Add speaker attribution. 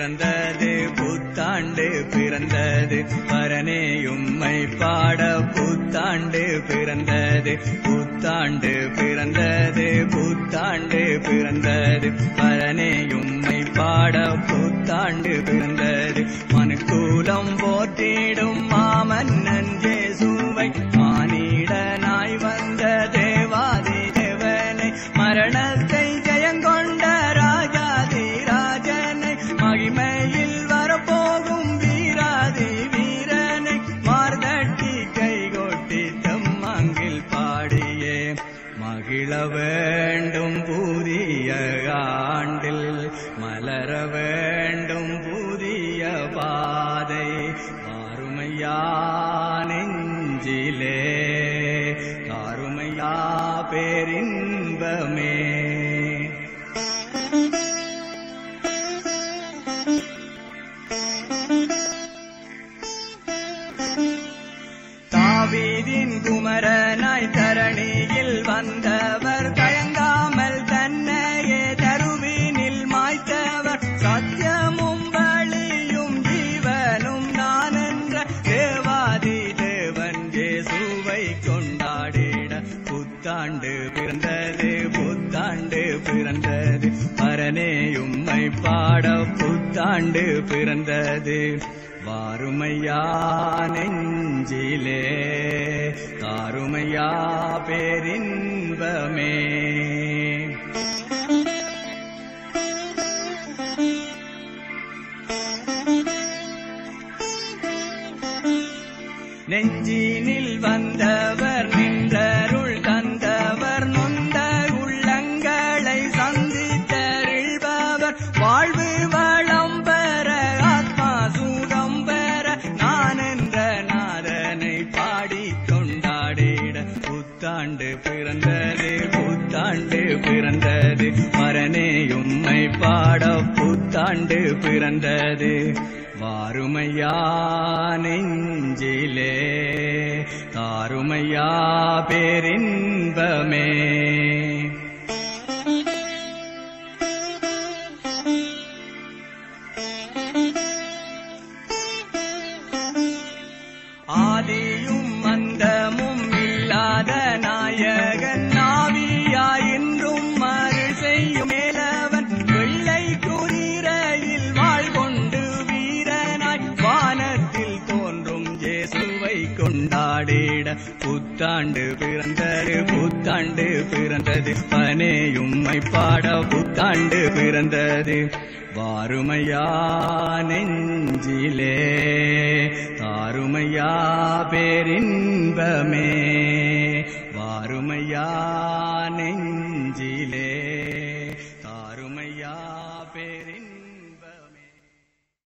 Speaker 1: பிறந்தது புத்தாண்டு பிறந்தது பரனே உம்மை பாட புத்தாண்டு பிறந்தது புத்தாண்டு பிறந்தது புத்தாண்டு பிறந்தது பரனே உம்மை பாட புத்தாண்டு பிறந்தது மனுக்கூலம் போற்றிடும் மாமன்னன் ஜேசுவை மானிடனாய் வந்த தேவாதி தேவனை மரணத்தை ஜெயங்கொண்ட ராஜாதி ராஜனை மகிமையில் வரப்போகும் வீராதி வீரனை மார்தட்டி கைகொட்டி தம்மங்கில் பாடியே மகிழ வேண்டும் புதிய ஆண்டில் மலர வேண்டும் புதிய பாதை ஆறுமையா நெஞ்சிலே காருமையா பேரின்பமே தாவீதின் குமரனாய் தரணியில் வந்தவர் தயங்காமல் தன்னையே தருவினில் மாய்த்தவர் சத்தியமும் வழியும் ஜீவனும் நான் என்ற தேவாதி தேவன் ஜேசுவை கொண்டாடிட புத்தாண்டு பிறந்தது புத்தாண்டு பிறந்தது பரனே உம்மை பாட புத்தாண்டு பிறந்தது வாருமையா நெஞ்சிலே காருமையா பேரின்பமே நெஞ்சினில் வந்தவர் நின்றருள் தந்தவர் நொந்த உள்ளங்களை சந்தித்தருள்பவர் வாழ்வு வளம் பெற ஆத்மா சுகம் பெற நான் என்ற நாதனை பாடிக் கொண்டாடிட புத்தாண்டு பிறந்தது புத்தாண்டு பிறந்தது மரணே உம்மை பாட புத்தாண்டு பிறந்தது வாருமையா நெஞ்சிலே காருமையா பேரின்பமே ஆதியும் அந்தமும் இல்லாத நாயகன் நாவியாயின்றும் மருள் செய்யும் மேலவன் வெள்ளை குதிரையில் வாழ் கொண்டு வீரனாய் வானத்தில் தோன்றும் ஜேசுவை கொண்டாடிட புத்தாண்டு பிறந்தது புத்தாண்டு பிறந்தது பனே உம்மை பாட புத்தாண்டு பிறந்தது வாருமையா நெஞ்சிலே தாருமையா பேரின்பமே வாருமையா நெஞ்சிலே